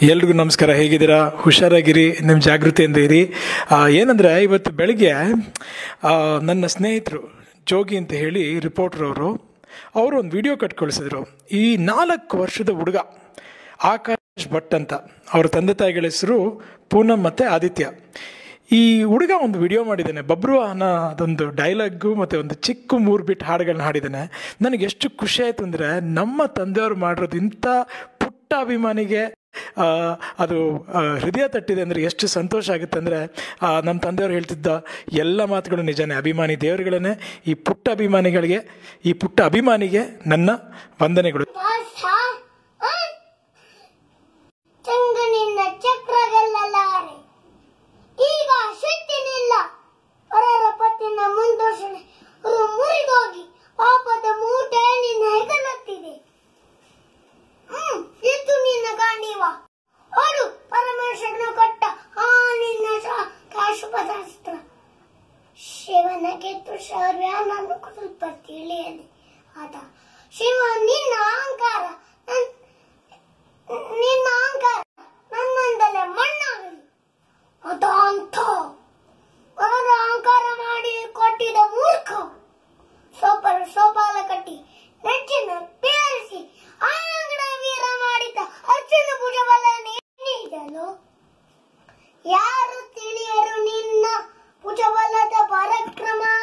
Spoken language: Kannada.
ಎಲ್ರಿಗೂ ನಮಸ್ಕಾರ ಹೇಗಿದ್ದೀರಾ ಹುಷಾರಾಗಿರಿ ನಿಮ್ಮ ಜಾಗೃತಿಯಿಂದ ಇರಿ ಆ, ಏನಂದ್ರೆ ಇವತ್ತು ಬೆಳಿಗ್ಗೆ ಆ, ನನ್ನ ಸ್ನೇಹಿತರು ಜೋಗಿ ಅಂತ ಹೇಳಿ ರಿಪೋರ್ಟರ್ ಅವರು ಅವರು ಒಂದು ವಿಡಿಯೋ ಕಟ್ ಕಳಿಸಿದ್ರು ಈ ನಾಲ್ಕು ವರ್ಷದ ಹುಡುಗ ಆಕಾಶ್ ಭಟ್ ಅಂತ ಅವ್ರ ತಂದೆ ತಾಯಿಗಳ ಹೆಸರು ಪೂನಮ್ ಮತ್ತು ಆದಿತ್ಯ ಈ ಹುಡುಗ ಒಂದು ವಿಡಿಯೋ ಮಾಡಿದ್ದಾನೆ ಬಬ್ರು ಅನ್ನೋ ಅದೊಂದು ಡೈಲಾಗು ಮತ್ತು ಒಂದು ಚಿಕ್ಕ ಮೂರು ಬಿಟ್ಟು ಹಾಡುಗಳನ್ನ ಹಾಡಿದ್ದಾನೆ ನನಗೆ ಎಷ್ಟು ಖುಷಿ ಆಯಿತು ಅಂದರೆ ನಮ್ಮ ತಂದೆಯವರು ಮಾಡಿರೋದು ಇಂಥ ಪುಟ್ಟ ಅಭಿಮಾನಿಗೆ ಆ, ಅದು ಆ, ಹೃದಯ ತಟ್ಟಿದೆ ಅಂದರೆ ಎಷ್ಟು ಸಂತೋಷ ಆಗುತ್ತೆ ಅಂದರೆ ನಮ್ಮ ತಂದೆಯವರು ಹೇಳ್ತಿದ್ದ ಎಲ್ಲ ಮಾತುಗಳು ನಿಜನೇ ಅಭಿಮಾನಿ ದೇವರುಗಳನ್ನೇ ಈ ಪುಟ್ಟ ಅಭಿಮಾನಿಗಳಿಗೆ ಈ ಪುಟ್ಟ ಅಭಿಮಾನಿಗೆ ನನ್ನ ವಂದನೆಗಳು ಭಾಷ ಚಂಗನಿನ್ನ ಚಕ್ರಗಲ್ಲಲಾರೆ ಈಗ ಶಕ್ತಿನಿಲ್ಲ ಪರರ ಪತ್ತಿನ ಮುಂದೋಷಣೆ ಅವರು ಮುರಿದೋಗಿ ಪಾಪದ ಮೂಟೆ ನಿನ್ನ ಹೆಗಲತ್ತಿದೆ ಹ್ಮ್ ಇದು ನಿನ್ನ ಗಾಂಡೀವ ಹೊಡು ಪರಮೇಶ್ವರನ ಕೊಟ್ಟ ಆ ನಿನ್ನ ಶಾ- ಕಾಶುಪದಾಸ್ತ್ರ ಶಿವನ ಗೆದ್ದು ಶೌರ್ಯ ನಾನು ಸ್ವಲ್ಪ ತಿಳಿಯದೆ ಆದ ಶಿವ ನಿನ್ನ ಅಹಂಕಾರ ನನ್- ನಿನ್ನ ಅಹಂಕಾರ ನನ್ನಂದಲೇ ಮಣ್ಣಾಗಲಿ ಅದಂಥ ಅವರ ಅಹಂಕಾರ ಮಾಡಿ ಕೊಟ್ಟಿದ ಮೂರ್ಖ ಸೋಪರ ಸೋಪಾಲ ಕಟ್ಟಿ ನೆಚ್ಚಿನ ಪೇರಿಸಿ ಆಂಗಣ ವೀರ ಮಾಡಿದ ಅರ್ಜುನ ಭುಜಬಲ ನೀಡಲು ಯಾರು ತಿಳಿಯರು ನಿನ್ನ ಭುಜಬಲದ ಪರಾಕ್ರಮ